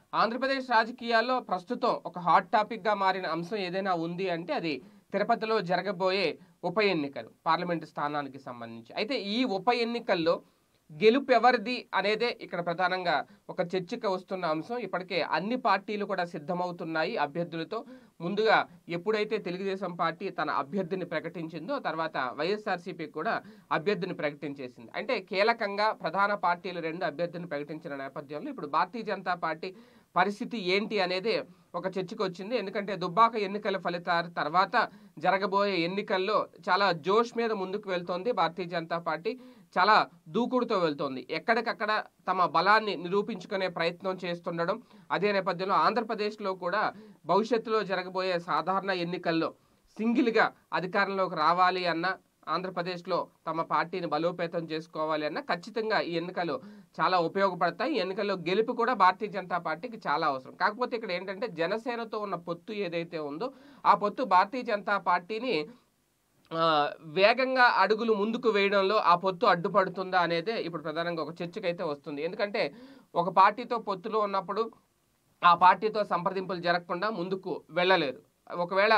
ఆంధ్రప్రదేశ్ రాజకీయాల్లో ప్రస్తుతం ఒక హాట్ టాపిక్గా మారిన అంశం ఏదైనా ఉంది అంటే అది తిరుపతిలో జరగబోయే ఉప ఎన్నికలు పార్లమెంటు స్థానానికి సంబంధించి అయితే ఈ ఉప ఎన్నికల్లో గెలుపు ఎవరిది అనేదే ఇక్కడ ప్రధానంగా ఒక చర్చకు వస్తున్న అంశం ఇప్పటికే అన్ని పార్టీలు కూడా సిద్ధమవుతున్నాయి అభ్యర్థులతో ముందుగా ఎప్పుడైతే తెలుగుదేశం పార్టీ తన అభ్యర్థిని ప్రకటించిందో తర్వాత వైఎస్ఆర్సీపీ కూడా అభ్యర్థిని ప్రకటించేసింది అంటే కీలకంగా ప్రధాన పార్టీలు రెండు అభ్యర్థిని ప్రకటించిన నేపథ్యంలో ఇప్పుడు భారతీయ జనతా పార్టీ పరిస్థితి ఏంటి అనేది ఒక చర్చకు వచ్చింది ఎందుకంటే దుబ్బాక ఎన్నికల ఫలితాల తర్వాత జరగబోయే ఎన్నికల్లో చాలా జోష్ మీద ముందుకు వెళ్తోంది భారతీయ జనతా పార్టీ చాలా దూకుడుతో వెళ్తోంది ఎక్కడికక్కడ తమ బలాన్ని నిరూపించుకునే ప్రయత్నం చేస్తుండడం అదే నేపథ్యంలో ఆంధ్రప్రదేశ్లో కూడా భవిష్యత్తులో జరగబోయే సాధారణ ఎన్నికల్లో సింగిల్గా అధికారంలోకి రావాలి అన్న ఆంధ్రప్రదేశ్లో తమ పార్టీని బలోపేతం చేసుకోవాలి అన్న ఖచ్చితంగా ఈ ఎన్నికలు చాలా ఉపయోగపడతాయి ఈ ఎన్నికల్లో గెలుపు కూడా భారతీయ జనతా పార్టీకి చాలా అవసరం కాకపోతే ఇక్కడ ఏంటంటే జనసేనతో ఉన్న పొత్తు ఏదైతే ఉందో ఆ పొత్తు భారతీయ జనతా పార్టీని ఆ, వేగంగా అడుగులు ముందుకు వేయడంలో ఆ పొత్తు అడ్డుపడుతుందా అనేదే ఇప్పుడు ప్రధానంగా ఒక చర్చకైతే వస్తుంది ఎందుకంటే ఒక పార్టీతో పొత్తులో ఉన్నప్పుడు ఆ పార్టీతో సంప్రదింపులు జరగకుండా ముందుకు వెళ్ళలేరు ఒకవేళ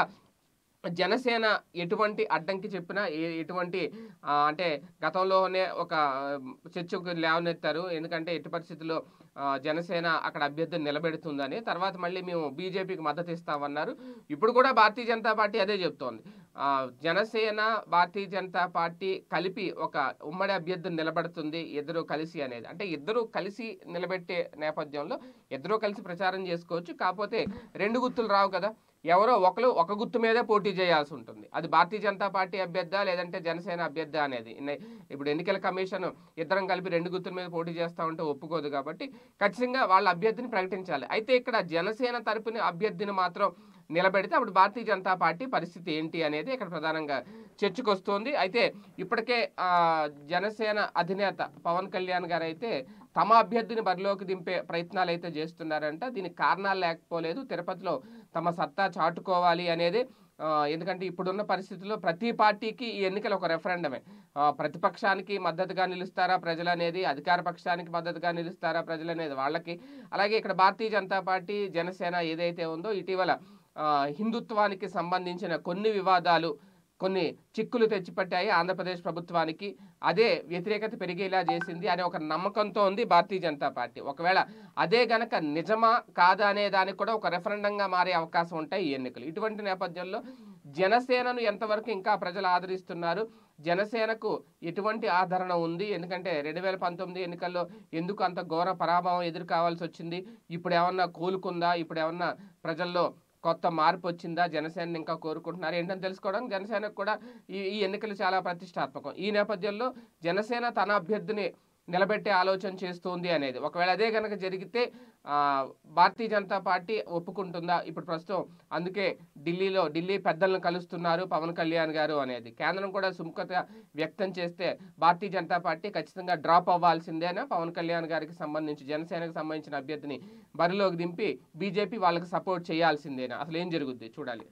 జనసేన ఎటువంటి అడ్డంకి చెప్పినా ఏ- ఎటువంటి ఆ, అంటే గతంలోనే ఒక చర్చకు లేవనెత్తారు ఎందుకంటే ఎట్టి పరిస్థితుల్లో ఆ, జనసేన అక్కడ అభ్యర్థిని నిలబెడుతుందని తర్వాత మళ్ళీ మేము బీజేపీకి మద్దతు ఇస్తామన్నారు ఇప్పుడు కూడా భారతీయ జనతా పార్టీ అదే చెప్తోంది ఆ, జనసేన భారతీయ జనతా పార్టీ కలిపి ఒక ఉమ్మడి అభ్యర్థిని నిలబెడుతుంది ఇద్దరు కలిసి అనేది అంటే ఇద్దరు కలిసి నిలబెట్టే నేపథ్యంలో ఇద్దరు కలిసి ప్రచారం చేసుకోవచ్చు కాకపోతే రెండు గుర్తులు రావు కదా ఎవరో ఒకరు ఒక గుర్తు మీదే పోటీ చేయాల్సి ఉంటుంది అది భారతీయ జనతా పార్టీ అభ్యర్థా లేదంటే జనసేన అభ్యర్థా అనేది ఇన్న- ఇప్పుడు ఎన్నికల కమిషన్ ఇద్దరం కలిపి రెండు గుర్తుల మీద పోటీ చేస్తా ఉంటే ఒప్పుకోదు కాబట్టి ఖచ్చితంగా వాళ్ళ అభ్యర్థిని ప్రకటించాలి అయితే ఇక్కడ జనసేన తరపున అభ్యర్థిని మాత్రం నిలబెడితే అప్పుడు భారతీయ జనతా పార్టీ పరిస్థితి ఏంటి అనేది ఇక్కడ ప్రధానంగా చర్చకు వస్తోంది అయితే ఇప్పటికే ఆ, జనసేన అధినేత పవన్ కళ్యాణ్ గారు అయితే తమ అభ్యర్థిని బరిలోకి దింపే ప్రయత్నాలు అయితే చేస్తున్నారంట దీనికి కారణాలు లేకపోలేదు తిరుపతిలో తమ సత్తా చాటుకోవాలి అనేది ఆ, ఎందుకంటే ఇప్పుడున్న పరిస్థితుల్లో ప్రతి పార్టీకి ఈ ఎన్నికలు ఒక రెఫరెండమే ఆ, ప్రతిపక్షానికి మద్దతుగా నిలుస్తారా ప్రజలు అనేది అధికార పక్షానికి మద్దతుగా నిలుస్తారా ప్రజలు అనేది వాళ్ళకి అలాగే ఇక్కడ భారతీయ జనతా పార్టీ జనసేన ఏదైతే ఉందో ఇటీవల ఆ, హిందుత్వానికి సంబంధించిన కొన్ని వివాదాలు కొన్ని చిక్కులు తెచ్చిపెట్టాయి ఆంధ్రప్రదేశ్ ప్రభుత్వానికి అదే వ్యతిరేకత పెరిగేలా చేసింది అనే ఒక నమ్మకంతో ఉంది భారతీయ జనతా పార్టీ ఒకవేళ అదే గనక నిజమా కాదా అనే దానికి కూడా ఒక రెఫరెండంగా మారే అవకాశం ఉంటాయి ఈ ఎన్నికలు ఇటువంటి నేపథ్యంలో జనసేనను ఎంతవరకు ఇంకా ప్రజలు ఆదరిస్తున్నారు జనసేనకు ఎటువంటి ఆదరణ ఉంది ఎందుకంటే రెండు వేల పంతొమ్మిది ఎన్నికల్లో ఎందుకు అంత ఘోర పరాభవం ఎదురు కావాల్సి వచ్చింది ఇప్పుడు ఏమన్నా కోలుకుందా ఇప్పుడు ఏమన్నా ప్రజల్లో కొత్త మార్పు వచ్చిందా జనసేన ఇంకా కోరుకుంటున్నారు ఏంటని తెలుసుకోవడానికి జనసేనకు కూడా ఈ ఈ ఎన్నికలు చాలా ప్రతిష్టాత్మకం ఈ నేపథ్యంలో జనసేన తన అభ్యర్థిని నిలబెట్టే ఆలోచన చేస్తుంది అనేది ఒకవేళ అదే కనుక జరిగితే ఆ, భారతీయ జనతా పార్టీ ఒప్పుకుంటుందా ఇప్పుడు ప్రస్తుతం అందుకే ఢిల్లీలో ఢిల్లీ పెద్దలను కలుస్తున్నారు పవన్ కళ్యాణ్ గారు అనేది కేంద్రం కూడా సుముఖత వ్యక్తం చేస్తే భారతీయ జనతా పార్టీ ఖచ్చితంగా డ్రాప్ అవ్వాల్సిందేనా పవన్ కళ్యాణ్ గారికి సంబంధించి జనసేనకు సంబంధించిన అభ్యర్థిని బరిలోకి దింపి బీజేపీ వాళ్ళకి సపోర్ట్ చేయాల్సిందేనా అసలు ఏం జరుగుద్ది చూడాలి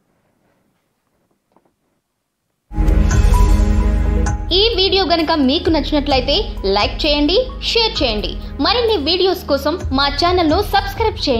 ఈ వీడియో గనక మీకు నచ్చినట్లయితే లైక్ చేయండి షేర్ చేయండి మరిన్ని వీడియోస్ కోసం మా ఛానల్ను సబ్స్క్రైబ్ చేయండి